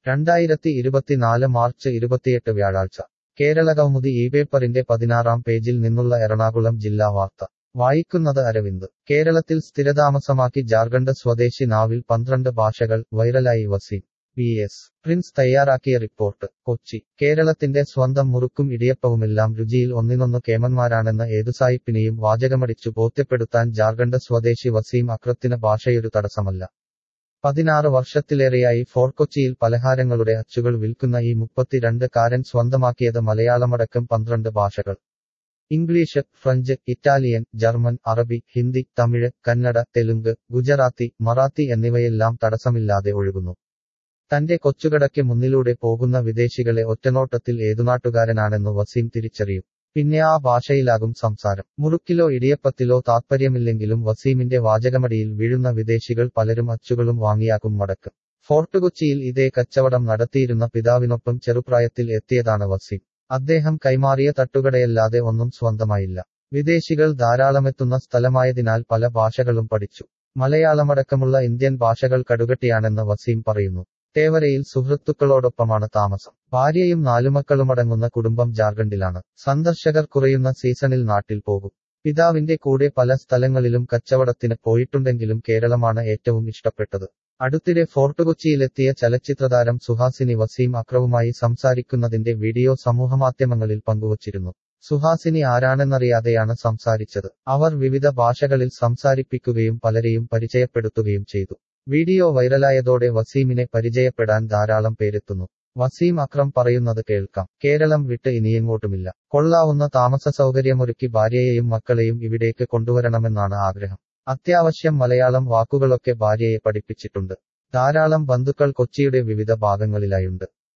രണ്ടായിരത്തി ഇരുപത്തിനാല് മാർച്ച് ഇരുപത്തിയെട്ട് വ്യാഴാഴ്ച കേരള കൗമുദി ഈ പേപ്പറിന്റെ പതിനാറാം പേജിൽ നിന്നുള്ള എറണാകുളം ജില്ലാ വാർത്ത വായിക്കുന്നത് അരവിന്ദ് കേരളത്തിൽ സ്ഥിരതാമസമാക്കി ജാർഖണ്ഡ് സ്വദേശി നാവിൽ പന്ത്രണ്ട് ഭാഷകൾ viral Wasim P S Prince തയ്യാറാക്കിയ റിപ്പോർട്ട് കൊച്ചി കേരളത്തിന്റെ സ്വന്തം മുറുക്കും ഇടിയപ്പവുമെല്ലാം രുചിയിൽ ഒന്നിനൊന്നു കേമന്മാരാണെന്ന് ഏതുസായിപ്പിനെയും വാചകമടിച്ചു ബോധ്യപ്പെടുത്താൻ ജാർഖണ്ഡ് സ്വദേശി വസീം അക്രത്തിന് ഭാഷയൊരു തടസ്സമല്ല പതിനാറ് വർഷത്തിലേറെയായി ഫോർട്ട് കൊച്ചിയിൽ പലഹാരങ്ങളുടെ അച്ചുകൾ വിൽക്കുന്ന ഈ മുപ്പത്തിരണ്ട് കാരൻ സ്വന്തമാക്കിയത് മലയാളമടക്കം പന്ത്രണ്ട് ഭാഷകൾ ഇംഗ്ലീഷ് ഫ്രഞ്ച് ഇറ്റാലിയൻ ജർമ്മൻ അറബി ഹിന്ദി തമിഴ് കന്നഡ തെലുങ്ക് ഗുജറാത്തി മറാത്തി എന്നിവയെല്ലാം തടസ്സമില്ലാതെ ഒഴുകുന്നു തന്റെ കൊച്ചുകടയ്ക്ക് മുന്നിലൂടെ പോകുന്ന വിദേശികളെ ഒറ്റനോട്ടത്തിൽ ഏതുനാട്ടുകാരനാണെന്ന് വസീം തിരിച്ചറിയും പിന്നെ ആ ഭാഷയിലാകും സംസാരം മുറുക്കിലോ ഇടിയപ്പത്തിലോ താത്പര്യമില്ലെങ്കിലും വസീമിന്റെ വാചകമടിയിൽ വീഴുന്ന വിദേശികൾ പലരും അച്ചുകളും വാങ്ങിയാകും മടക്ക് ഫോർട്ട് കൊച്ചിയിൽ ഇതേ കച്ചവടം നടത്തിയിരുന്ന പിതാവിനൊപ്പം ചെറുപ്രായത്തിൽ എത്തിയതാണ് വസീം അദ്ദേഹം കൈമാറിയ തട്ടുകടയല്ലാതെ ഒന്നും സ്വന്തമായില്ല വിദേശികൾ ധാരാളമെത്തുന്ന സ്ഥലമായതിനാൽ പല ഭാഷകളും പഠിച്ചു മലയാളമടക്കമുള്ള ഇന്ത്യൻ ഭാഷകൾ കടുകട്ടിയാണെന്ന് വസീം പറയുന്നു തേവരയിൽ സുഹൃത്തുക്കളോടൊപ്പമാണ് താമസം ഭാര്യയും നാലുമക്കളുമടങ്ങുന്ന കുടുംബം ജാർഖണ്ഡിലാണ് സന്ദർശകർ കുറയുന്ന സീസണിൽ നാട്ടിൽ പോകും പിതാവിന്റെ കൂടെ പല സ്ഥലങ്ങളിലും കച്ചവടത്തിന് പോയിട്ടുണ്ടെങ്കിലും കേരളമാണ് ഏറ്റവും ഇഷ്ടപ്പെട്ടത് അടുത്തിടെ ഫോർട്ട് കൊച്ചിയിലെത്തിയ ചലച്ചിത്രതാരം സുഹാസിനി വസീം അക്രവുമായി സംസാരിക്കുന്നതിന്റെ വീഡിയോ സമൂഹമാധ്യമങ്ങളിൽ പങ്കുവച്ചിരുന്നു സുഹാസിനി ആരാണെന്നറിയാതെയാണ് സംസാരിച്ചത് അവർ വിവിധ ഭാഷകളിൽ സംസാരിപ്പിക്കുകയും പലരെയും പരിചയപ്പെടുത്തുകയും ചെയ്തു വീഡിയോ വൈറലായതോടെ വസീമിനെ പരിചയപ്പെടാൻ ധാരാളം പേരെത്തുന്നു വസീം അക്രം പറയുന്നത് കേൾക്കാം കേരളം വിട്ട് ഇനിയെങ്ങോട്ടുമില്ല കൊള്ളാവുന്ന താമസ സൗകര്യമൊരുക്കി ഭാര്യയെയും മക്കളെയും ഇവിടേക്ക് കൊണ്ടുവരണമെന്നാണ് ആഗ്രഹം അത്യാവശ്യം മലയാളം വാക്കുകളൊക്കെ ഭാര്യയെ പഠിപ്പിച്ചിട്ടുണ്ട് ധാരാളം ബന്ധുക്കൾ കൊച്ചിയുടെ വിവിധ ഭാഗങ്ങളിലായുണ്ട്